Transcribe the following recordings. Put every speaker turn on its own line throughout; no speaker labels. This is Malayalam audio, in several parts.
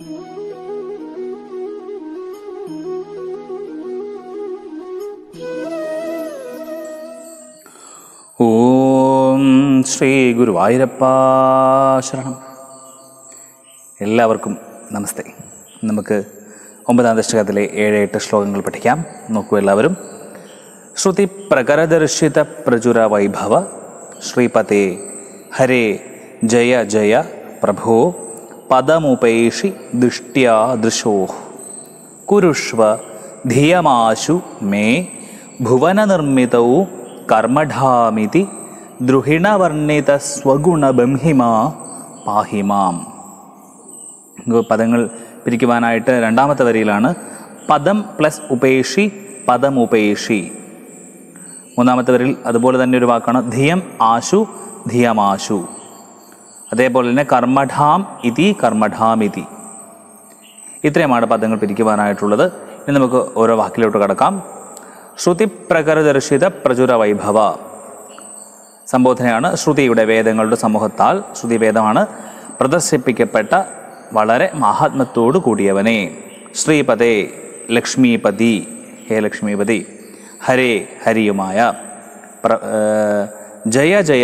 ഓം ശ്രീ ഗുരുവായൂരപ്പ ശരണം എല്ലാവർക്കും നമസ്തേ നമുക്ക് ഒമ്പതാം ദശകത്തിലെ ഏഴ് എട്ട് ശ്ലോകങ്ങൾ പഠിക്കാം നോക്കൂ എല്ലാവരും ശ്രുതി പ്രകരദർശിത പ്രചുര വൈഭവ ശ്രീപതേ ഹരേ ജയ ജയ പ്രഭോ പദമുപേഷി ദൃഷ്ട്യാ ദൃശോ കുരുഷ്വ ധിയമാശു മേ ഭുവനനിർമ്മിതൗ കർമ്മഠാമിതി ദ്രുഹിണവർണ്ണിത സ്വഗുണബംഹിമാ പാഹിമാം ഇങ്ങ് പദങ്ങൾ പിരിക്കുവാനായിട്ട് രണ്ടാമത്തെ വരിയിലാണ് പദം പ്ലസ് ഉപേഷി പദം ഉപേഷി മൂന്നാമത്തെ വരിയിൽ അതുപോലെ തന്നെ ഒരു വാക്കാണ് ധിയം ആശു ധിയമാശു അതേപോലെ തന്നെ കർമ്മഠാം ഇതി കർമ്മഠാം ഇതി ഇത്രയുമാണ് പദങ്ങൾ പിരിക്കുവാനായിട്ടുള്ളത് ഇനി നമുക്ക് ഓരോ വാക്കിലോട്ട് കടക്കാം ശ്രുതി പ്രകരദർശിത പ്രചുര വൈഭവ സംബോധനയാണ് ശ്രുതിയുടെ വേദങ്ങളുടെ സമൂഹത്താൽ ശ്രുതി വേദമാണ് പ്രദർശിപ്പിക്കപ്പെട്ട വളരെ മഹാത്മത്തോടു കൂടിയവനെ ശ്രീപദേ ലക്ഷ്മീപതി ഹേ ലക്ഷ്മീപതി ഹരേ ഹരിയുമായ പ്ര ഏർ ജയ ജയ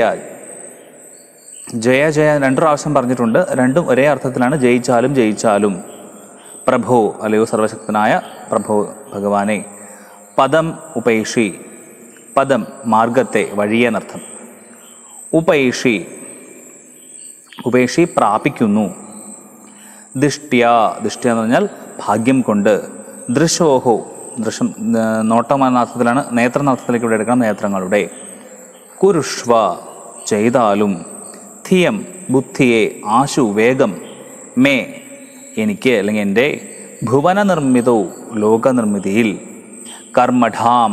ജയ ജയ രണ്ട് പ്രാവശ്യം പറഞ്ഞിട്ടുണ്ട് രണ്ടും ഒരേ അർത്ഥത്തിലാണ് ജയിച്ചാലും ജയിച്ചാലും പ്രഭോ അല്ലയോ സർവശക്തനായ പ്രഭോ ഭഗവാനെ പദം ഉപേഷി പദം മാർഗത്തെ വഴിയെന്നർത്ഥം ഉപേഷി ഉപേഷി പ്രാപിക്കുന്നു ദിഷ്ട്യ ദിഷ്ട്യ എന്ന് പറഞ്ഞാൽ ഭാഗ്യം കൊണ്ട് ദൃശോഹോ ദൃശം ഏർ നോട്ടം എന്ന അർത്ഥത്തിലാണ് നേത്ര എന്ന അർത്ഥത്തിലേക്ക് ഇവിടെ എടുക്കണം നേത്രങ്ങളുടെ കുരുഷ്വ ചെയ്താലും ധിയം ബുദ്ധിയെ ആശു വേഗം മേ എനിക്ക് അല്ലെങ്കിൽ എൻ്റെ ഭുവന നിർമ്മിതവും ലോകനിർമ്മിതിയിൽ കർമ്മഠാം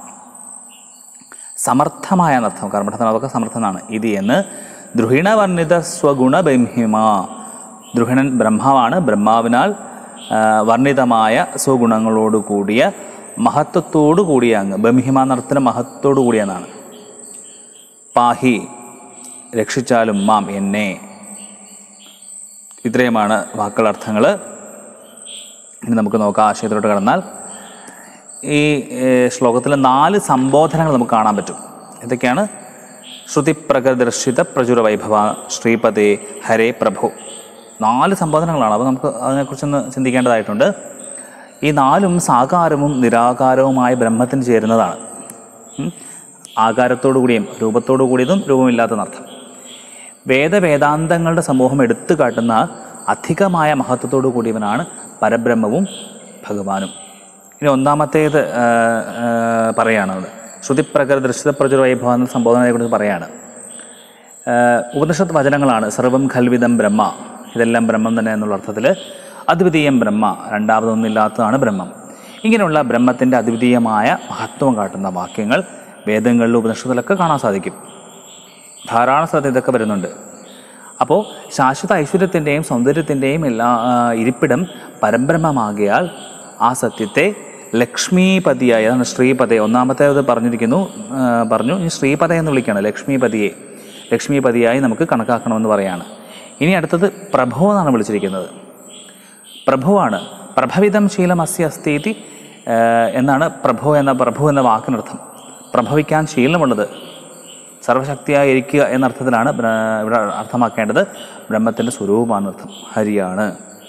സമർത്ഥമായ എന്നർത്ഥം കർമ്മഠം അതൊക്കെ സമർത്ഥനാണ് ഇത് എന്ന് ദ്രുഹിണവർണ്ണിത സ്വഗുണബംഹിമ ദ്രുഹിണൻ ബ്രഹ്മാവാണ് ബ്രഹ്മാവിനാൽ ആ, വർണ്ണിതമായ സ്വഗുണങ്ങളോട് കൂടിയ മഹത്വത്തോടു കൂടിയ അങ്ങ് ബംഹിമ എന്നർത്ഥത്തിന് മഹത്വത്തോടു കൂടിയെന്നാണ് പാഹി രക്ഷിച്ചാലും മാം എന്നെ ഇത്രയുമാണ് വാക്കുകളുടെ അർത്ഥങ്ങൾ ഇനി നമുക്ക് നോക്കാം ആശയത്തിലോട്ട് കടന്നാൽ ഈ ശ്ലോകത്തിൽ നാല് സംബോധനകൾ നമുക്ക് കാണാൻ പറ്റും എന്തൊക്കെയാണ് ശ്രുതി പ്രകൃദർശിത പ്രചുര വൈഭവ ശ്രീപദേ ഹരേ പ്രഭു നാല് സംബോധനകളാണ് അപ്പോൾ നമുക്ക് അതിനെക്കുറിച്ചൊന്ന് ചിന്തിക്കേണ്ടതായിട്ടുണ്ട് ഈ നാലും സാകാരവും നിരാകാരവുമായ ബ്രഹ്മത്തിന് ചേരുന്നതാണ് ഉം. ആകാരത്തോടു കൂടിയും രൂപത്തോടു കൂടിയതും രൂപമില്ലാത്തതെന്നർത്ഥം വേദവേദാന്തങ്ങളുടെ സമൂഹം എടുത്തു കാട്ടുന്ന അധികമായ മഹത്വത്തോടു കൂടിയവനാണ് പരബ്രഹ്മവും ഭഗവാനും ഇനി ഒന്നാമത്തേത് ആ, ആ, പറയാണ് അത് ശ്രുതിപ്രകര ദൃശ്യത പ്രചുര വൈഭവം എന്ന സംബോധനയെക്കുറിച്ച് പറയാണ് ആ, ഉപനിഷത്ത് വചനങ്ങളാണ് സർവം ഖൽവിദം ബ്രഹ്മ ഇതെല്ലാം ബ്രഹ്മം തന്നെ എന്നുള്ള അർത്ഥത്തിൽ അദ്വിതീയം ബ്രഹ്മ രണ്ടാമതൊന്നില്ലാത്തതാണ് ബ്രഹ്മം ഇങ്ങനെയുള്ള ബ്രഹ്മത്തിൻ്റെ അദ്വിതീയമായ മഹത്വം കാട്ടുന്ന വാക്യങ്ങൾ വേദങ്ങളിലും ഉപനിഷത്തിലൊക്കെ കാണാൻ സാധിക്കും ധാരാളം സ്ഥലത്ത് ഇതൊക്കെ വരുന്നുണ്ട് അപ്പോൾ ശാശ്വത ഐശ്വര്യത്തിൻ്റെയും സൗന്ദര്യത്തിൻ്റെയും എല്ലാ ആ, ഇരിപ്പിടം പരബ്രഹ്മമാകിയാൽ ആ സത്യത്തെ ലക്ഷ്മീപതിയായ അതാണ് ശ്രീപതയെ ഒന്നാമത്തേത് പറഞ്ഞിരിക്കുന്നു ആ, പറഞ്ഞു ഇനി ശ്രീപത എന്ന് വിളിക്കുകയാണ് ലക്ഷ്മീപതിയെ ലക്ഷ്മീപതിയായി നമുക്ക് കണക്കാക്കണമെന്ന് പറയാണ് ഇനി അടുത്തത് പ്രഭു എന്നാണ് വിളിച്ചിരിക്കുന്നത് പ്രഭുവാണ് പ്രഭവിതം ശീലം അസ്യ അസ്ഥീതി എന്നാണ് പ്രഭു എന്ന പ്രഭു എന്ന വാക്കിനർത്ഥം പ്രഭവിക്കാൻ ശീലമുള്ളത് സർവശക്തിയായി ഇരിക്കുക എന്ന അർത്ഥത്തിലാണ് ബ്ര- ഇവിടെ അർത്ഥമാക്കേണ്ടത് ബ്രഹ്മത്തിൻ്റെ സ്വരൂപമാണ് അർത്ഥം ഹരിയാണ്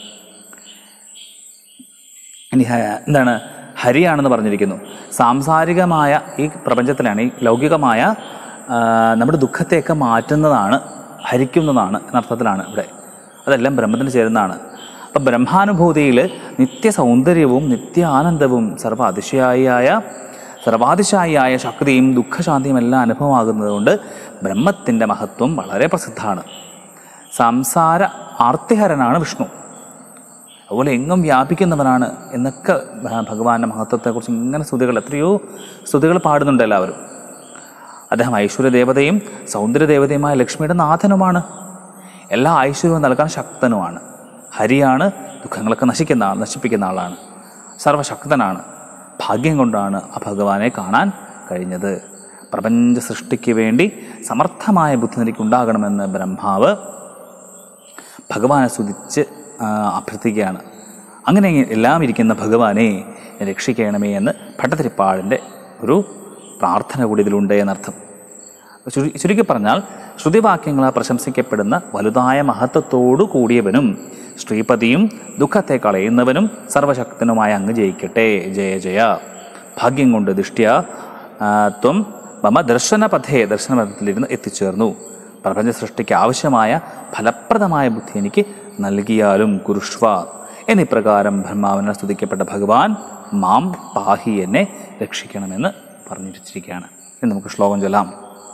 ഇനി ഹ- എന്താണ് ഹരിയാണെന്ന് പറഞ്ഞിരിക്കുന്നു സാംസാരികമായ ഈ പ്രപഞ്ചത്തിലാണ് ഈ ലൗകികമായ ആ, നമ്മുടെ ദുഃഖത്തെയൊക്കെ മാറ്റുന്നതാണ് ഹരിക്കുന്നതാണ് എന്നർത്ഥത്തിലാണ് ഇവിടെ അതെല്ലാം ബ്രഹ്മത്തിന് ചേരുന്നതാണ് അപ്പം ബ്രഹ്മാനുഭൂതിയിൽ നിത്യ സൗന്ദര്യവും നിത്യ ആനന്ദവും സർവ അതിശയായിയായ സർവാതിശായിയായ ശക്തിയും ദുഃഖശാന്തിയും എല്ലാം അനുഭവമാകുന്നതുകൊണ്ട് ബ്രഹ്മത്തിൻ്റെ മഹത്വം വളരെ പ്രസിദ്ധമാണ് സംസാര ആർത്തിഹരനാണ് വിഷ്ണു അതുപോലെ എങ്ങും വ്യാപിക്കുന്നവനാണ് എന്നൊക്കെ ഭ- ഭഗവാന്റെ മഹത്വത്തെക്കുറിച്ച് ഇങ്ങനെ സ്തുതികൾ എത്രയോ സ്തുതികൾ പാടുന്നുണ്ട് എല്ലാവരും അദ്ദേഹം ഐശ്വര്യ ദേവതയും സൗന്ദര്യ ദേവതയുമായ ലക്ഷ്മിയുടെ നാഥനുമാണ് എല്ലാ ഐശ്വര്യവും നൽകാൻ ശക്തനുമാണ് ഹരിയാണ് ദുഃഖങ്ങളൊക്കെ നശിക്കുന്ന ആൾ നശിപ്പിക്കുന്ന ആളാണ് സർവശക്തനാണ് ഭാഗ്യം കൊണ്ടാണ് ആ ഭഗവാനെ കാണാൻ കഴിഞ്ഞത് പ്രപഞ്ച സൃഷ്ടിക്ക് വേണ്ടി സമർത്ഥമായ ബുദ്ധി എനിക്ക് ഉണ്ടാകണമെന്ന് ബ്രഹ്മാവ് ഭഗവാനെ സ്തുതിച്ച് ആ, അഭ്യർത്ഥിക്കുകയാണ് അങ്ങനെ എല്ലാം ഇരിക്കുന്ന ഭഗവാനെ രക്ഷിക്കണമേ എന്ന് ഭട്ടതിരിപ്പാടിൻ്റെ ഒരു പ്രാർത്ഥന കൂടി ഇതിലുണ്ട് എന്നർത്ഥം ചുരു- ചുരുക്കി പറഞ്ഞാൽ ശ്രുതിവാക്യങ്ങളാൽ പ്രശംസിക്കപ്പെടുന്ന വലുതായ മഹത്വത്തോടു കൂടിയവനും ശ്രീപതിയും ദുഃഖത്തെ കളയുന്നവനും സർവശക്തനുമായ അങ്ങ് ജയിക്കട്ടെ ജയ ജയ ഭാഗ്യം കൊണ്ട് ദൃഷ്ട്യ ആ, ത്വം മമ ദർശനപഥേ ദർശനപഥത്തിലിരുന്ന് എത്തിച്ചേർന്നു പ്രപഞ്ച സൃഷ്ടിക്ക് ആവശ്യമായ ഫലപ്രദമായ ബുദ്ധി എനിക്ക് നൽകിയാലും കുരുഷ്വ എന്നിപ്രകാരം ബ്രഹ്മാവിനെ സ്തുതിക്കപ്പെട്ട ഭഗവാൻ മാം പാഹി എന്നെ രക്ഷിക്കണമെന്ന് പറഞ്ഞിരിച്ചിരിക്കുകയാണ് ഇനി നമുക്ക് ശ്ലോകം ചൊല്ലാം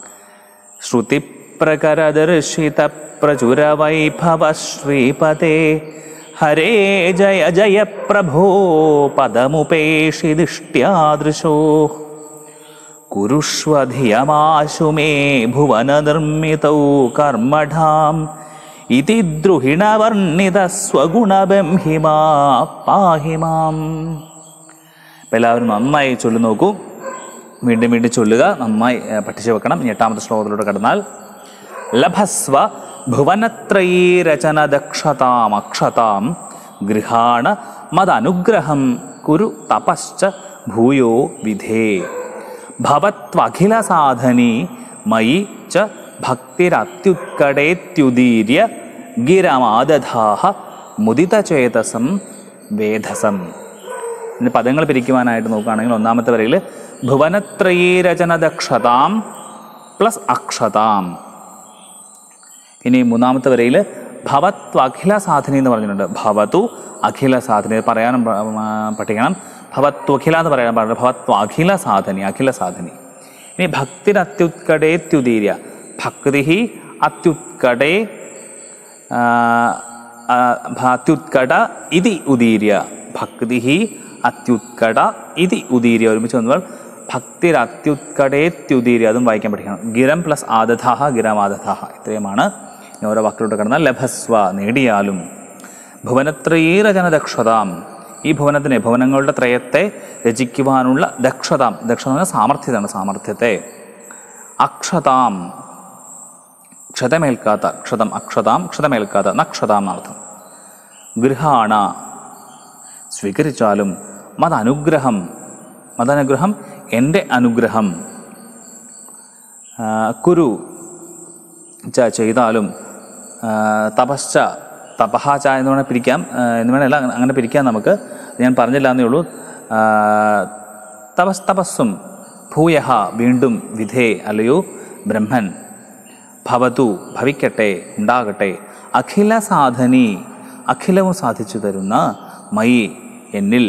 श्रुतिप्रकरदर्शितप्रचुरवैभव श्रीपते हरे जय जय प्रभो पदमुपेशि दिष्ट्यादृशो कुरुष्व धियमाशु मे भुवननिर्मितौ कर्मढाम् इति द्रुहिणवर्णितस्वगुणबंहिमा पाहि माम् അപ്പം എല്ലാവരും നന്നായി ചൊല്ലി നോക്കൂ വീണ്ടും വീണ്ടും ചൊല്ലുക നന്നായി ഏഹ്, പഠിച്ചു വെക്കണം ഇനി എട്ടാമത്തെ ശ്ലോകത്തിലൂടെ കടന്നാൽ ലഭസ്വ ഭുവനത്രയീരചന ദക്ഷതാം അക്ഷതാം ഗൃഹാണ മദനുഗ്രഹം കുരു തപശ്ച ഭൂയോ വിധേ ഭവത്വഖില സാധനി മയി ച ഭക്തിരത്യുത്കടേത്യുദീര്യ ഗിരമാദധാഹ മുദിതചേതസം വേധസം ഇനി പദങ്ങൾ പിരിക്കുവാനായിട്ട് നോക്കുകയാണെങ്കിൽ ഒന്നാമത്തെ വരയിൽ ഭുവനത്രയീരചന ദക്ഷതാം പ്ലസ് അക്ഷതാം ഇനി മൂന്നാമത്തെ വരയിൽ ഭവത്വ അഖില സാധനി എന്ന് പറഞ്ഞിട്ടുണ്ട് ഭവതു അഖില സാധനി ഇത് പറയാനും പ- ആ, പഠിക്കണം ഭവത്വഖില എന്ന് പറയാൻ പാടില്ല ഭവത്വ അഖില സാധനി അഖില സാധനി ഇനി ഭക്തിരത്യുത്കടേത്യുദീര്യ ഭക്തി അത്യുത്കടേ ആ, ആ, ഭ- അത്യുത്കട ഇതി ഉദീര്യ ഭക്തി അത്യുത്കട ഇതി ഉദീര്യ ഒരുമിച്ച് വന്നാൽ ഭക്തിരത്യുത്കടേത്യുദീര്യ അതും വായിക്കാൻ പഠിക്കണം ഗിരം പ്ലസ് ആദധാഹ ഗിരം ആദധാഹ ഇത്രയുമാണ് ഇനി ഓരോ വാക്കിലോട്ട് കിടന്നാൽ ലഭസ്വ നേടിയാലും ഭുവനത്രയീരചന ദക്ഷതാം ഈ ഭുവനത്തിനെ ഭുവനങ്ങളുടെ ത്രയത്തെ രചിക്കുവാനുള്ള ദക്ഷതാം ദക്ഷത എന്ന് പറഞ്ഞാൽ സാമർഥ്യതാണ് സാമർഥ്യത്തെ അക്ഷതാം ക്ഷതമേൽക്കാത്ത ക്ഷതം അക്ഷതാം ക്ഷതമേൽക്കാത്ത നക്ഷതാം എന്നർത്ഥം ഗൃഹാണ സ്വീകരിച്ചാലും മതനുഗ്രഹം മതനുഗ്രഹം എൻ്റെ അനുഗ്രഹം ആ, കുരു ച ചെയ്താലും ആ, തപശ്ച തപഹാച എന്ന് വേണേൽ പിരിക്കാം ആ, എന്ന് വേണമല്ല അങ്ങനെ- അങ്ങനെ പിരിക്കാം നമുക്ക് ഞാൻ പറഞ്ഞില്ല എന്നേ ഉള്ളൂ ആ, തപസ് തപസ്സും ഭൂയഹ വീണ്ടും വിധേ അല്ലയോ ബ്രഹ്മൻ ഭവതു ഭവിക്കട്ടെ ഉണ്ടാകട്ടെ അഖില സാധനി അഖിലവും സാധിച്ചു തരുന്ന മയി എന്നിൽ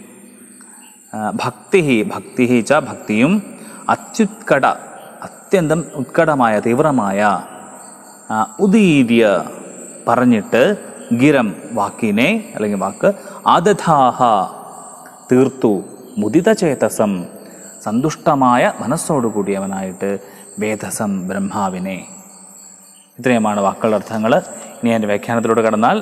ആ, ഭക്തി ഭക്തി ച ഭക്തിയും അത്യുത്കട അത്യന്തം ഉത്കടമായ തീവ്രമായ ആ, ഉദീര്യ പറഞ്ഞിട്ട് ഗിരം വാക്കിനെ അല്ലെങ്കിൽ വാക്ക് ആദധാഹ തീർത്തു മുദിതചേതസം സന്തുഷ്ടമായ മനസ്സോടുകൂടിയവനായിട്ട് വേദസം ബ്രഹ്മാവിനെ ഇത്രയുമാണ് വാക്കുകളുടെ അർത്ഥങ്ങൾ ഇനി എൻ്റെ വ്യാഖ്യാനത്തിലൂടെ കടന്നാൽ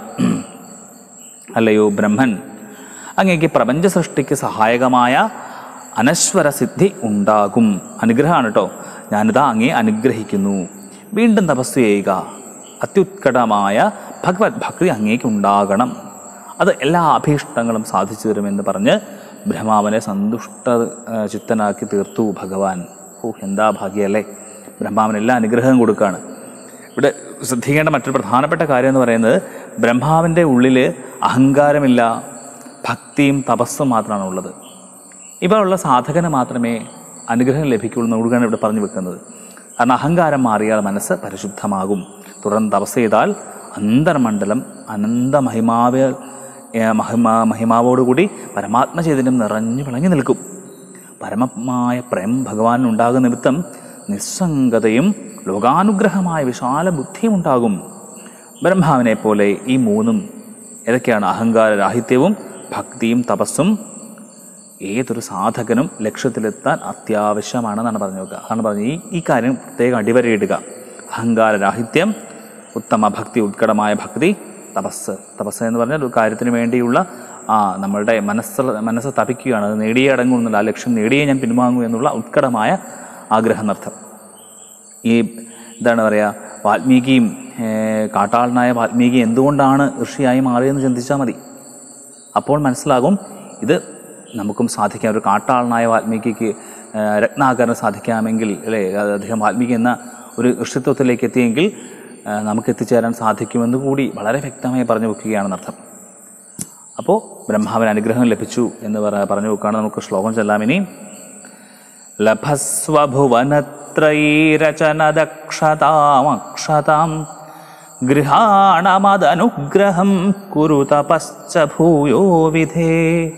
അല്ലയോ ബ്രഹ്മൻ അങ്ങേക്ക് പ്രപഞ്ച സൃഷ്ടിക്ക് സഹായകമായ അനശ്വര സിദ്ധി ഉണ്ടാകും അനുഗ്രഹമാണ് കേട്ടോ ഞാനിതാ അങ്ങേ അനുഗ്രഹിക്കുന്നു വീണ്ടും തപസ് ചെയ്യുക അത്യുത്കടമായ ഭഗവത് ഭക്തി അങ്ങേക്ക് ഉണ്ടാകണം അത് എല്ലാ അഭീഷ്ടങ്ങളും സാധിച്ചു തരുമെന്ന് പറഞ്ഞ് ബ്രഹ്മാവനെ സന്തുഷ്ട ആ, ചിത്തനാക്കി തീർത്തു ഭഗവാൻ ഓ എന്താ ഭാഗ്യല്ലേ ബ്രഹ്മാവന് എല്ലാ അനുഗ്രഹവും കൊടുക്കുകയാണ് ഇവിടെ ശ്രദ്ധിക്കേണ്ട മറ്റൊരു പ്രധാനപ്പെട്ട കാര്യം എന്ന് പറയുന്നത് ബ്രഹ്മാവിൻ്റെ ഉള്ളിൽ അഹങ്കാരമില്ല ഭക്തിയും തപസ്സും മാത്രമാണ് ഉള്ളത് ഇവ ഉള്ള സാധകന് മാത്രമേ അനുഗ്രഹം ലഭിക്കുള്ളൂ എന്നുകൂടിയാണ് ഇവിടെ പറഞ്ഞു വെക്കുന്നത് കാരണം അഹങ്കാരം മാറിയാൽ മനസ്സ് പരിശുദ്ധമാകും തുടർന്ന് തപസ് ചെയ്താൽ അന്തർമണ്ഡലം അനന്ത മഹിമാവ ഏ, മഹിമാ മഹിമാവോടുകൂടി പരമാത്മചൈതന്യം നിറഞ്ഞു വിളങ്ങി നിൽക്കും പരമമായ പ്രേം ഭഗവാൻ ഉണ്ടാകുന്ന നിമിത്തം നിസ്സംഗതയും ലോകാനുഗ്രഹമായ വിശാല ബുദ്ധിയും ഉണ്ടാകും ബ്രഹ്മാവിനെ പോലെ ഈ മൂന്നും ഏതൊക്കെയാണ് അഹങ്കാര രാഹിത്യവും ഭക്തിയും തപസ്സും ഏതൊരു സാധകനും ലക്ഷ്യത്തിലെത്താൻ അത്യാവശ്യമാണെന്നാണ് പറഞ്ഞു നോക്കുക അതാണ് പറഞ്ഞത് ഈ ഈ കാര്യം പ്രത്യേകം അടിവരയിടുക അഹങ്കാര രാഹിത്യം ഉത്തമ ഭക്തി ഉത്കടമായ ഭക്തി തപസ് തപസ് എന്ന് പറഞ്ഞാൽ ഒരു കാര്യത്തിന് വേണ്ടിയുള്ള ആ നമ്മളുടെ മനസ്സ് മനസ്സ് തപിക്കുകയാണ് അത് നേടിയേ അടങ്ങുന്നില്ല ആ ലക്ഷ്യം നേടിയേ ഞാൻ പിൻവാങ്ങൂ എന്നുള്ള ഉത്കടമായ ആഗ്രഹം എന്നർത്ഥം ഈ എന്താണ് പറയുക വാൽമീകിയും ഏർ, കാട്ടാളനായ വാൽമീകി എന്തുകൊണ്ടാണ് ഋഷിയായി മാറിയെന്ന് ചിന്തിച്ചാൽ മതി അപ്പോൾ മനസ്സിലാകും ഇത് നമുക്കും സാധിക്കാം ഒരു കാട്ടാളനായ വാൽമീകിക്ക് ഏർ, രത്നാകരന് സാധിക്കാമെങ്കിൽ അല്ലേ അത് അദ്ദേഹം വാൽമീകി എന്ന ഒരു ഋഷിത്വത്തിലേക്ക് എത്തിയെങ്കിൽ ഏർ, നമുക്ക് എത്തിച്ചേരാൻ സാധിക്കുമെന്ന് കൂടി വളരെ വ്യക്തമായി പറഞ്ഞു വെക്കുകയാണെന്നർത്ഥം അപ്പോൾ ബ്രഹ്മാവിന് അനുഗ്രഹം ലഭിച്ചു എന്ന് പറ പറഞ്ഞു വെക്കുകയാണ് നമുക്ക് ശ്ലോകം ചെല്ലാം ഇനി ലഭസ്വഭുവനത്രൈരചനദക്ഷതാമക്ഷതാം ഗൃഹാണമദനുഗ്രഹം കുരു തപശ്ച ഭൂയോ വിധേ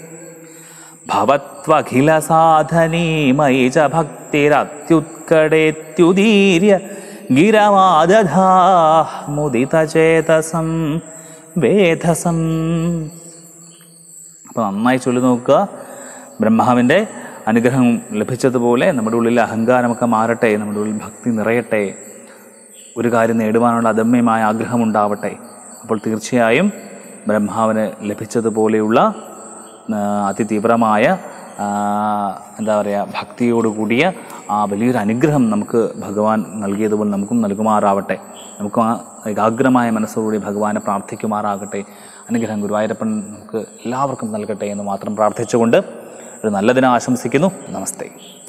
ഭവത്വഖിലസാധനീമയി ച ഭക്തിരത്യുത്കടേത്യുദീര്യ ഗിരമാദധാ മുദിതചേതസം വേധസം അപ്പോൾ നന്നായി ചൊല്ലി നോക്കുക ബ്രഹ്മാവിൻ്റെ അനുഗ്രഹം ലഭിച്ചതുപോലെ നമ്മുടെ ഉള്ളിൽ അഹങ്കാരമൊക്കെ മാറട്ടെ നമ്മുടെ ഉള്ളിൽ ഭക്തി നിറയട്ടെ ഒരു കാര്യം നേടുവാനുള്ള അദമ്യമായ ആഗ്രഹം ഉണ്ടാവട്ടെ അപ്പോൾ തീർച്ചയായും ബ്രഹ്മാവിന് ലഭിച്ചതുപോലെയുള്ള ആ, അതിതീവ്രമായ ആ, എന്താ പറയുക ഭക്തിയോടുകൂടിയ ആ വലിയൊരു അനുഗ്രഹം നമുക്ക് ഭഗവാൻ നൽകിയതുപോലെ നമുക്കും നൽകുമാറാവട്ടെ നമുക്കും ആ ഏകാഗ്രമായ മനസ്സോടുകൂടി ഭഗവാനെ പ്രാർത്ഥിക്കുമാറാകട്ടെ അനുഗ്രഹം ഗുരുവായൂരപ്പൻ നമുക്ക് എല്ലാവർക്കും നൽകട്ടെ എന്ന് മാത്രം പ്രാർത്ഥിച്ചുകൊണ്ട് ഒരു നല്ല ദിനം ആശംസിക്കുന്നു നമസ്തേ